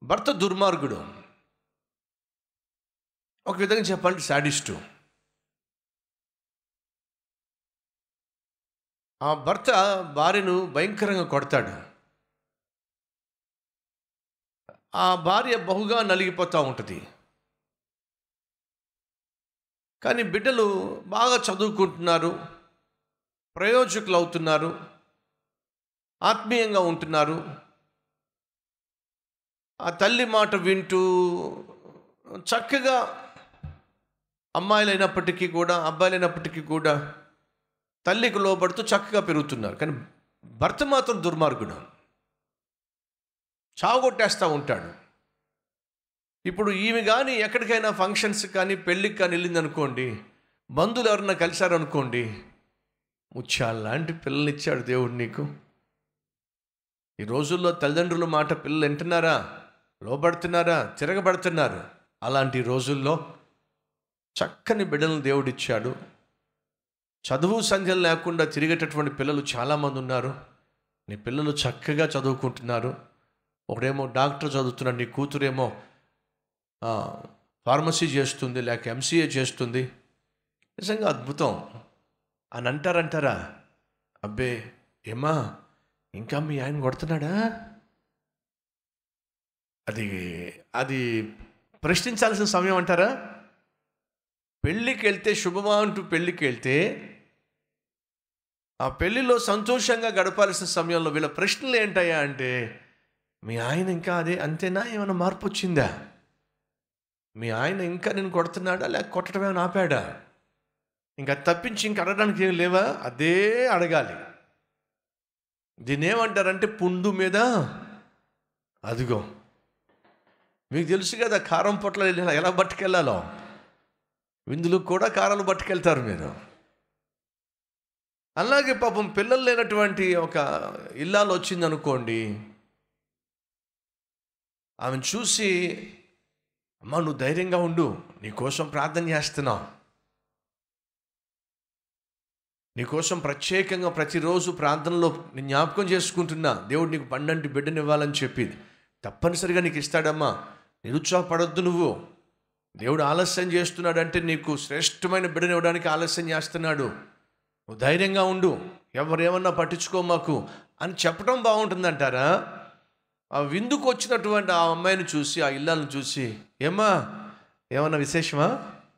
భర్త దుర్మార్గుడు ఒక విధంగా చెప్పాలంటే శాడిస్టు ఆ భర్త భార్యను భయంకరంగా కొడతాడు ఆ భార్య బహుగా నలిగిపోతూ ఉంటుంది కానీ బిడ్డలు బాగా చదువుకుంటున్నారు ప్రయోజకులు అవుతున్నారు ఆత్మీయంగా ఉంటున్నారు ఆ తల్లి మాట వింటూ చక్కగా అమ్మాయిలైనప్పటికీ కూడా అబ్బాయిలైనప్పటికీ కూడా తల్లికి లోబడుతూ చక్కగా పెరుగుతున్నారు కానీ భర్త మాత్రం దుర్మార్గుడు చావగొట్టేస్తూ ఉంటాడు ఇప్పుడు ఈమె కానీ ఎక్కడికైనా ఫంక్షన్స్ కానీ పెళ్ళికి కానీ వెళ్ళిందనుకోండి బంధువులు ఎవరన్నా కలిశారనుకోండి ముత్యాల లాంటి పిల్లల్ని ఇచ్చాడు దేవుడు నీకు ఈ రోజుల్లో తల్లిదండ్రుల మాట పిల్లలు వింటున్నారా లోబడుతున్నారా తిరగబడుతున్నారు అలాంటి రోజుల్లో చక్కని బిడ్డలను దేవుడిచ్చాడు చదువు సంధ్యలు లేకుండా తిరిగేటటువంటి పిల్లలు చాలామంది ఉన్నారు నీ పిల్లలు చక్కగా చదువుకుంటున్నారు ఒకడేమో డాక్టర్ చదువుతున్నాడు నీ కూతురేమో ఆ, ఫార్మసీ చేస్తుంది లేక ఎంసీఏ చేస్తుంది నిజంగా అద్భుతం అని అంటారంటారా అబ్బే ఏమా ఇంకా మీ ఆయన కొడుతున్నాడా అది అది ప్రశ్నించాల్సిన సమయం అంటారా పెళ్ళికి వెళ్తే శుభమా అంటూ పెళ్ళికి వెళ్తే ఆ పెళ్లిలో సంతోషంగా గడపాల్సిన సమయంలో వీళ్ళ ప్రశ్నలు ఏంటయ్యా అంటే మీ ఆయన ఇంకా అదే అంతేనా ఏమైనా మార్పు వచ్చిందా మీ ఆయన ఇంకా నేను కొడుతున్నాడా లేక కొట్టడం ఏమైనా ఆపాడా ఇంకా తప్పించి ఇంక అడగడానికి ఏం లేవా అదే అడగాలి దీన్ని ఏమంటారంటే పుండు మీద అదిగో మీకు తెలుసు కదా కారం పొట్ల ఎలా పట్టుకెళ్ళాలో విందులు కూడా కారాలు పట్టుకెళ్తారు మీరు అలాగే పాపం పిల్లలు లేనటువంటి ఒక ఇల్లాలు వచ్చింది అనుకోండి ఆమెను చూసి అమ్మా నువ్వు ధైర్యంగా ఉండు నీకోసం ప్రార్థన చేస్తున్నావు నీకోసం ప్రత్యేకంగా ప్రతిరోజు ప్రార్థనలో నేను జ్ఞాపకం చేసుకుంటున్నా దేవుడు నీకు పండంటి బిడ్డనివ్వాలని చెప్పి తప్పనిసరిగా నీకు ఇస్తాడమ్మా నిరుత్సాహపడొద్దు నువ్వు దేవుడు ఆలస్యం చేస్తున్నాడంటే నీకు శ్రేష్టమైన బిడ్డనివ్వడానికి ఆలస్యం చేస్తున్నాడు నువ్వు ధైర్యంగా ఉండు ఎవరేమన్నా పట్టించుకో మాకు అని చెప్పడం బాగుంటుందంటారా ఆ విందుకు వచ్చినటువంటి ఆ అమ్మాయిని చూసి ఆ ఇల్లాలను చూసి ఏమ్మా ఏమన్నా విశేషమా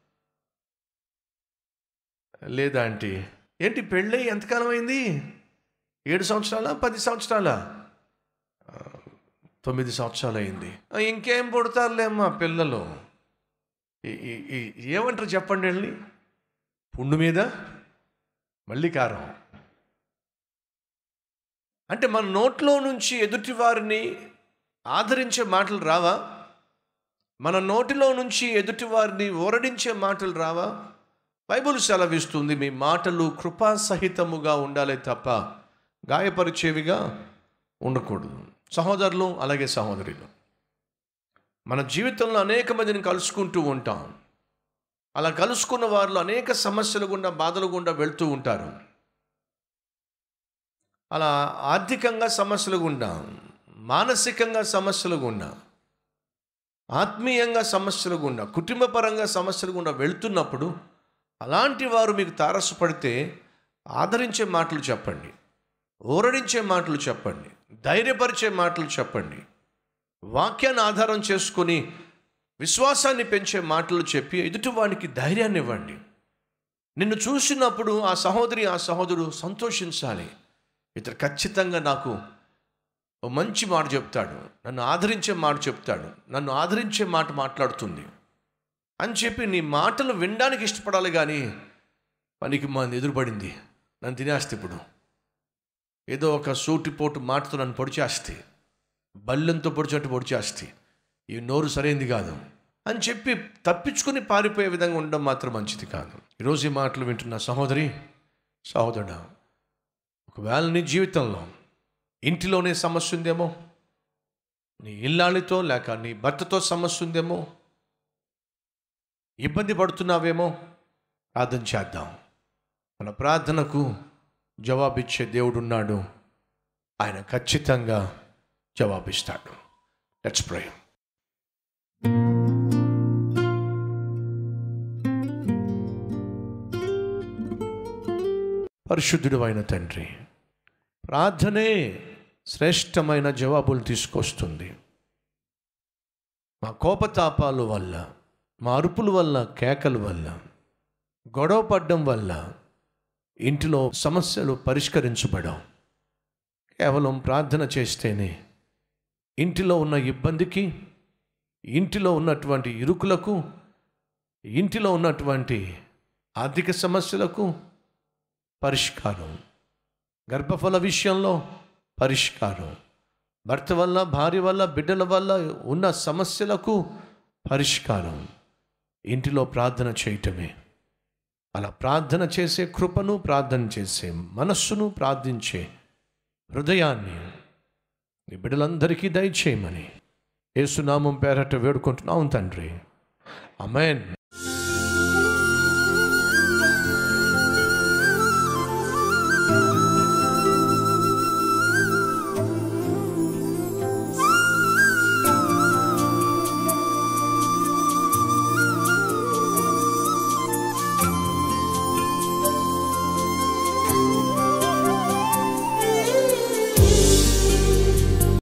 లేదా ఆంటీ ఏంటి పెళ్ళి ఎంతకాలం అయింది ఏడు సంవత్సరాలా పది సంవత్సరాలా ఆ, తొమ్మిది సంవత్సరాలు అయింది ఆ, ఇంకేం పుడతారులే అమ్మా పిల్లలు ఈ- ఈ- ఈ- ఏమంటారు చెప్పండి వెళ్ళి పుండు మీద మళ్ళీ కారం అంటే మన నోట్లో నుంచి ఎదుటి వారిని ఆదరించే మాటలు రావా మన నోటిలో నుంచి ఎదుటి వారిని ఓరడించే మాటలు రావా బైబుల్ సెలవిస్తుంది మీ మాటలు కృపాసహితముగా ఉండాలి తప్ప గాయపరిచేవిగా ఉండకూడదు సహోదరులు అలాగే సహోదరులు మన జీవితంలో అనేక మందిని కలుసుకుంటూ ఉంటాం అలా కలుసుకున్న వారిలో అనేక సమస్యలు గుండా బాధలు గుండా వెళ్తూ ఉంటారు అలా ఆర్థికంగా సమస్యలు గుండా మానసికంగా సమస్యలు గుండా ఆత్మీయంగా సమస్యలు గుండా కుటుంబపరంగా సమస్యలు గుండా వెళ్తున్నప్పుడు అలాంటి వారు మీకు తారసపడితే ఆదరించే మాటలు చెప్పండి ఊరడించే మాటలు చెప్పండి ధైర్యపరిచే మాటలు చెప్పండి వాక్యాన్ని ఆధారం చేసుకొని విశ్వాసాన్ని పెంచే మాటలు చెప్పి ఎదుటివానికి ధైర్యాన్ని ఇవ్వండి నిన్ను చూసినప్పుడు ఆ సహోదరి ఆ సహోదరుడు సంతోషించాలి ఇతడు ఖచ్చితంగా నాకు ఓ మంచి మాట చెప్తాడు నన్ను ఆదరించే మాట చెప్తాడు నన్ను ఆదరించే మాట మాట్లాడుతుంది అని చెప్పి నీ మాటలు వినడానికి ఇష్టపడాలి కానీ పనికి మంది ఎదురుపడింది నన్ను తినేస్తే ఇప్పుడు ఏదో ఒక సూటిపోటు మాటతో నన్ను పొడిచేస్తే బల్లెంతో పొడిచినట్టు పొడిచేస్తే ఈ నోరు సరైంది కాదు అని చెప్పి తప్పించుకుని పారిపోయే విధంగా ఉండడం మాత్రం మంచిది కాదు ఈరోజు ఈ మాటలు వింటున్న సహోదరి సహోదరుడు ఒకవేళ నీ జీవితంలో ఇంటిలోనే సమస్య ఉందేమో నీ ఇల్లాళితో లేక నీ భర్తతో సమస్య ఉందేమో ఇబ్బంది పడుతున్నావేమో ప్రార్థన చేద్దాం మన ప్రార్థనకు జవాబిచ్చే దేవుడు ఉన్నాడు ఆయన ఖచ్చితంగా జవాబిస్తాడు లెట్స్ ప్రే పరిశుద్ధుడు అయిన తండ్రి ప్రార్థనే శ్రేష్టమైన జవాబులు తీసుకొస్తుంది మా కోపతాపాల వల్ల మా అరుపుల వల్ల కేకల వల్ల గొడవ పడ్డం వల్ల ఇంటిలో సమస్యలు పరిష్కరించబడవు కేవలం ప్రార్థన చేస్తేనే ఇంటిలో ఉన్న ఇబ్బందికి ఇంటిలో ఉన్నటువంటి ఇరుకులకు ఇంటిలో ఉన్నటువంటి ఆర్థిక సమస్యలకు పరిష్కారం గర్భఫల విషయంలో పరిష్కారం భర్త వల్ల భార్య వల్ల బిడ్డల వల్ల ఉన్న సమస్యలకు పరిష్కారం ఇంటిలో ప్రార్థన చేయటమే అలా ప్రార్థన చేసే కృపను ప్రార్థన చేసే మనస్సును ప్రార్థించే హృదయాన్ని నీ బిడ్డలందరికీ దయచేయమని ఏసునామం పేరట వేడుకుంటున్నాం తండ్రి అమెన్